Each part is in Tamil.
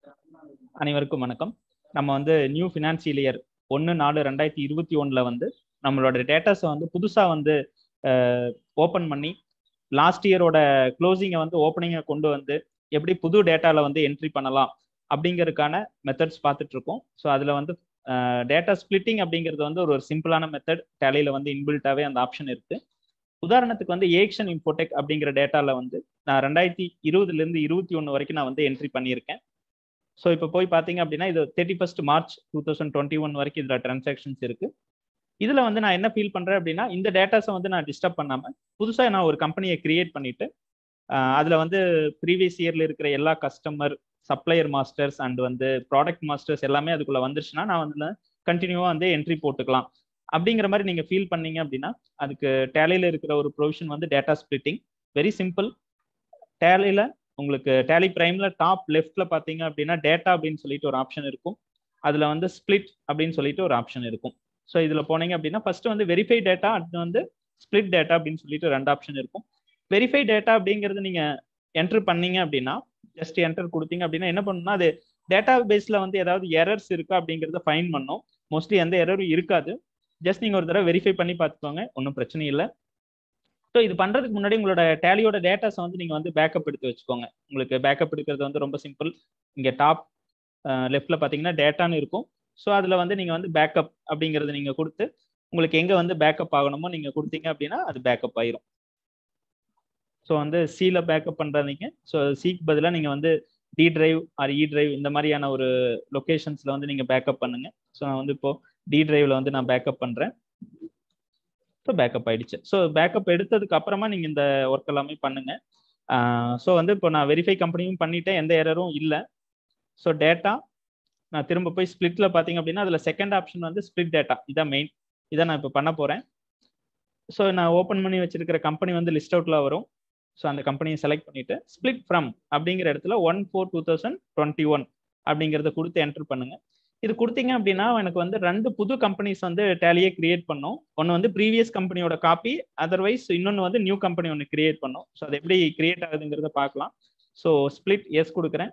அனைவருக்கும் வணக்கம் நம்ம வந்து நியூ ஃபினான்சியல் இயர் ஒன்று நாலு ரெண்டாயிரத்தி இருபத்தி ஒன்றில் வந்து நம்மளோட டேட்டாஸை வந்து புதுசாக வந்து ஓப்பன் பண்ணி லாஸ்ட் இயரோட க்ளோசிங்கை வந்து ஓப்பனிங்கை கொண்டு வந்து எப்படி புது டேட்டாவில் வந்து என்ட்ரி பண்ணலாம் அப்படிங்கிறதுக்கான மெத்தட்ஸ் பார்த்துட்டு இருக்கோம் ஸோ அதில் வந்து டேட்டா ஸ்பிளிட்டிங் அப்படிங்கிறது வந்து ஒரு சிம்பிளான மெத்தட் டேலியில் வந்து இன்பில்ட்டாகவே அந்த ஆப்ஷன் இருக்குது உதாரணத்துக்கு வந்து ஏக்ஷன் இன்ஃபோடெக் அப்படிங்கிற டேட்டாவில் வந்து நான் ரெண்டாயிரத்தி இருபதுலேருந்து இருபத்தி ஒன்று வரைக்கும் நான் வந்து என்ட்ரி பண்ணியிருக்கேன் ஸோ இப்போ போய் பார்த்தீங்க அப்படின்னா இது thirty first March two thousand twenty one வரைக்கும் இதில் ட்ரான்சாக்ஷன்ஸ் இருக்கு இதில் வந்து நான் என்ன ஃபீல் பண்ணுறேன் அப்படின்னா இந்த டேட்டாஸை வந்து நான் டிஸ்டர்ப் பண்ணாமல் புதுசாக நான் ஒரு கம்பெனியை கிரியேட் பண்ணிட்டு அதில் வந்து ப்ரீவியஸ் இயரில் இருக்கிற எல்லா கஸ்டமர் சப்ளையர் மாஸ்டர்ஸ் அண்ட் வந்து ப்ராடக்ட் மாஸ்டர்ஸ் எல்லாமே அதுக்குள்ளே வந்துருச்சுன்னா நான் வந்து கண்டினியூவாக வந்து என்ட்ரி போட்டுக்கலாம் அப்படிங்கிற மாதிரி நீங்கள் ஃபீல் பண்ணீங்க அப்படின்னா அதுக்கு டேலியில் இருக்கிற ஒரு ப்ரொவிஷன் வந்து டேட்டா ஸ்பிளிட்டிங் வெரி சிம்பிள் டேலியில் உங்களுக்கு டேலி பிரைம்ல டாப் லெஃப்ட்ல பார்த்தீங்க அப்படின்னா டேட்டா அப்படின்னு சொல்லிட்டு ஒரு ஆப்ஷன் இருக்கும் அதில் வந்து ஸ்பிளிட் அப்படின்னு சொல்லிட்டு ஒரு ஆப்ஷன் இருக்கும் ஸோ இதில் போனீங்க அப்படின்னா ஃபர்ஸ்ட் வந்து வெரிஃபை டேட்டா அடுத்து வந்து ஸ்பிளிட் டேட்டா அப்படின்னு சொல்லிட்டு ரெண்டு ஆப்ஷன் இருக்கும் வெரிஃபை டேட்டா அப்படிங்கிறது நீங்கள் என்டர் பண்ணீங்க அப்படின்னா ஜஸ்ட் என்டர் கொடுத்தீங்க அப்படின்னா என்ன பண்ணணும்னா அது டேட்டா பேஸில் வந்து ஏதாவது எரர்ஸ் இருக்கா அப்படிங்கிறத ஃபைன் பண்ணும் மோஸ்ட்லி எந்த எரரும் இருக்காது ஜஸ்ட் நீங்கள் ஒரு தடவை வெரிஃபை பண்ணி பார்த்துக்கோங்க ஒன்றும் பிரச்சனை இல்லை ஸோ இது பண்ணுறதுக்கு முன்னாடி உங்களோட டேலியோட டேட்டாஸை வந்து நீங்கள் வந்து பேக்கப் எடுத்து வச்சுக்கோங்க உங்களுக்கு பேக்கப் எடுக்கிறது வந்து ரொம்ப சிம்பிள் இங்கே டாப் லெஃப்டில் பார்த்தீங்கன்னா டேட்டான்னு இருக்கும் ஸோ அதில் வந்து நீங்கள் வந்து பேக்கப் அப்படிங்கிறது நீங்கள் கொடுத்து உங்களுக்கு எங்கே வந்து பேக்கப் ஆகணுமோ நீங்கள் கொடுத்தீங்க அப்படின்னா அது பேக்கப் ஆயிரும் ஸோ வந்து சியில் பேக்கப் பண்ணுறதீங்க ஸோ சிக்கு பதிலாக நீங்கள் வந்து D drive or E drive இந்த மாதிரியான ஒரு லொக்கேஷன்ஸில் வந்து நீங்கள் பேக்கப் பண்ணுங்க ஸோ நான் வந்து இப்போ டி டிரைவில் வந்து நான் பேக்கப் பண்ணுறேன் ஸோ பேக்கப் ஆயிடுச்சு ஸோ பேக்கப் எடுத்ததுக்கு அப்புறமா நீங்கள் இந்த ஒர்க் எல்லாமே பண்ணுங்க ஸோ வந்து இப்போ நான் வெரிஃபை கம்பெனியும் பண்ணிட்டேன் எந்த எரரும் இல்லை ஸோ டேட்டா நான் திரும்ப போய் ஸ்பிளிட்ல பார்த்தீங்க அப்படின்னா அதில் செகண்ட் ஆப்ஷன் வந்து ஸ்பிளிட் டேட்டா இதான் மெயின் இதை நான் இப்போ பண்ண போகிறேன் ஸோ நான் ஓப்பன் பண்ணி வச்சிருக்கிற கம்பெனி வந்து லிஸ்ட் அவுட்ல வரும் ஸோ அந்த கம்பெனியை செலக்ட் பண்ணிட்டு ஸ்பிளிட் ஃப்ரம் அப்படிங்கிற இடத்துல one four two thousand twenty one அப்படிங்கிறத கொடுத்து என்டர் பண்ணுங்க இது கொடுத்தீங்க அப்படின்னா எனக்கு வந்து ரெண்டு புது கம்பெனிஸ் வந்து டேலியே கிரியேட் பண்ணும் ஒன்று வந்து ப்ரீவியஸ் கம்பெனியோட காப்பி அதர்வைஸ் இன்னொன்று வந்து நியூ கம்பெனி ஒன்று கிரியேட் பண்ணும் ஸோ அது எப்படி கிரியேட் ஆகுதுங்கிறத பார்க்கலாம் ஸோ ஸ்பிளிட் எஸ் கொடுக்குறேன்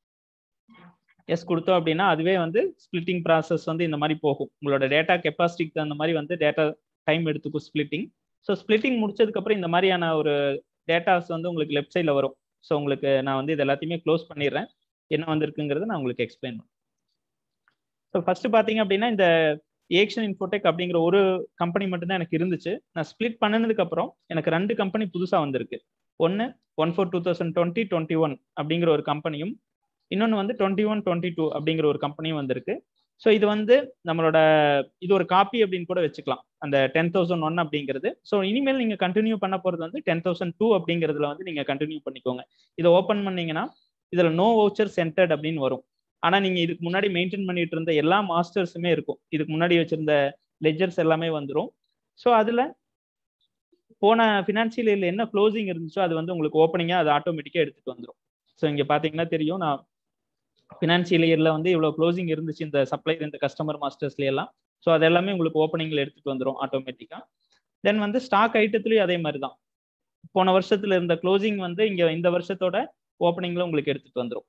எஸ் கொடுத்தோம் அப்படின்னா அதுவே வந்து ஸ்பிளிட்டிங் ப்ராசஸ் வந்து இந்த மாதிரி போகும் உங்களோட டேட்டா கெப்பாசிட்டிக்கு தகுந்த மாதிரி வந்து டேட்டா டைம் எடுத்துக்கும் ஸ்பிளிட்டிங் ஸோ ஸ்பிளிட்டிங் முடிச்சதுக்கப்புறம் இந்த மாதிரியான ஒரு டேட்டாஸ் வந்து உங்களுக்கு லெஃப்ட் சைடில் வரும் ஸோ உங்களுக்கு நான் வந்து இது எல்லாத்தையுமே க்ளோஸ் பண்ணிடுறேன் என்ன வந்திருக்குங்கிறத நான் உங்களுக்கு எக்ஸ்பிளைன் பண்ணுறேன் ஸோ ஃபர்ஸ்ட் பார்த்தீங்க அப்படின்னா இந்த ஏக்ஷன் இன்ஃபோடெக் அப்படிங்கிற ஒரு கம்பெனி மட்டும்தான் எனக்கு இருந்துச்சு நான் ஸ்பிளிட் பண்ணதுக்கு அப்புறம் எனக்கு ரெண்டு கம்பெனி புதுசாக வந்திருக்கு ஒன்று one four two thousand twenty twenty one அப்படிங்கிற ஒரு கம்பெனியும் இன்னொன்று வந்து டுவெண்ட்டி ஒன் டுவெண்ட்டி டூ அப்படிங்கிற ஒரு கம்பெனியும் வந்திருக்கு ஸோ இது வந்து நம்மளோட இது ஒரு காப்பி அப்படின்னு கூட வச்சுக்கலாம் அந்த டென் தௌசண்ட் ஒன் அப்படிங்கிறது ஸோ இனிமேல் நீங்கள் கண்டினியூ பண்ண போகிறது வந்து டென் தௌசண்ட் டூ அப்படிங்கிறதுல வந்து நீங்கள் கண்டினியூ பண்ணிக்கோங்க இதை ஓப்பன் பண்ணீங்கன்னா இதில் நோ வவுச்சர் சென்டர்ட் அப்படின்னு வரும் ஆனால் நீங்கள் இதுக்கு முன்னாடி மெயின்டைன் பண்ணிட்டு இருந்த எல்லா மாஸ்டர்ஸுமே இருக்கும் இதுக்கு முன்னாடி வச்சிருந்த லெஜர்ஸ் எல்லாமே வந்துடும் ஸோ அதில் போன ஃபினான்சியல் இயரில் என்ன க்ளோசிங் இருந்துச்சோ அது வந்து உங்களுக்கு ஓப்பனிங்காக அது ஆட்டோமேட்டிக்காக எடுத்துகிட்டு வந்துடும் ஸோ இங்கே பார்த்தீங்கன்னா தெரியும் நான் ஃபினான்சியல் இயரில் வந்து இவ்வளோ க்ளோசிங் இருந்துச்சு இந்த சப்ளைர் இந்த கஸ்டமர் மாஸ்டர்ஸ்ல எல்லாம் ஸோ அது எல்லாமே உங்களுக்கு ஓப்பனிங்கில் எடுத்துகிட்டு வந்துடும் ஆட்டோமேட்டிக்காக தென் வந்து ஸ்டாக் ஐட்டத்துலேயும் அதே மாதிரி தான் போன வருஷத்துல இருந்த க்ளோசிங் வந்து இங்கே இந்த வருஷத்தோட ஓப்பனிங்கில் உங்களுக்கு எடுத்துகிட்டு வந்துடும்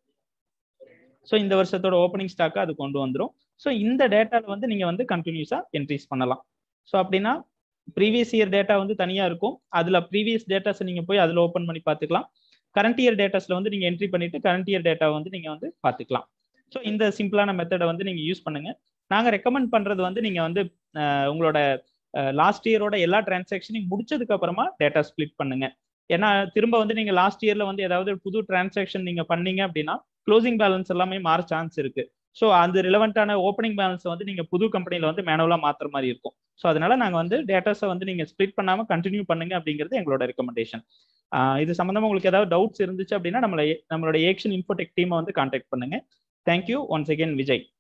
ஸோ இந்த வருஷத்தோட ஓப்பனிங் ஸ்டாக்காக அது கொண்டு வந்துடும் ஸோ இந்த டேட்டாவில் வந்து நீங்கள் வந்து கண்டினியூஸாக என்ட்ரிஸ் பண்ணலாம் ஸோ அப்படின்னா ப்ரீவியஸ் இயர் டேட்டா வந்து தனியாக இருக்கும் அதில் ப்ரீவியஸ் டேட்டாஸை நீங்கள் போய் அதில் ஓப்பன் பண்ணி பார்த்துக்கலாம் கரண்ட் இயர் டேட்டாஸில் வந்து நீங்கள் என்ட்ரி பண்ணிட்டு கரண்ட் இயர் டேட்டா வந்து நீங்கள் வந்து பார்த்துக்கலாம் ஸோ இந்த சிம்பிளான மெத்தடை வந்து நீங்கள் யூஸ் பண்ணுங்க நாங்கள் ரெக்கமெண்ட் பண்ணுறது வந்து நீங்கள் வந்து உங்களோட லாஸ்ட் இயரோட எல்லா டிரான்சாக்ஷனையும் முடிச்சதுக்கு அப்புறமா டேட்டா ஸ்பிளிட் பண்ணுங்க ஏன்னா திரும்ப வந்து நீங்க லாஸ்ட் இயர்ல வந்து ஏதாவது புது டிரான்சாக்ஷன் நீங்க பண்ணீங்க அப்படின்னா க்ளோசிங் பேலன்ஸ் எல்லாமே மாற சான்ஸ் இருக்கு ஸோ அந்த ரிலவெண்ட்டான ஓப்பனிங் பேலன்ஸ் வந்து நீங்க புது கம்பெனில வந்து மேனுவலா மாத்துற மாதிரி இருக்கும் ஸோ அதனால நாங்க வந்து டேட்டாஸை வந்து நீங்க ஸ்பிளிட் பண்ணாம கண்டினியூ பண்ணுங்க அப்படிங்கிறது எங்களோட ரெக்கமெண்டேஷன் இது சம்பந்தமா உங்களுக்கு ஏதாவது டவுட்ஸ் இருந்துச்சு அப்படின்னா நம்மள நம்மளோட ஏக்ஷன் இன்ஃபோடெக் டீமை வந்து கான்டாக்ட் பண்ணுங்க தேங்க்யூ ஒன்ஸ் அகேன் விஜய்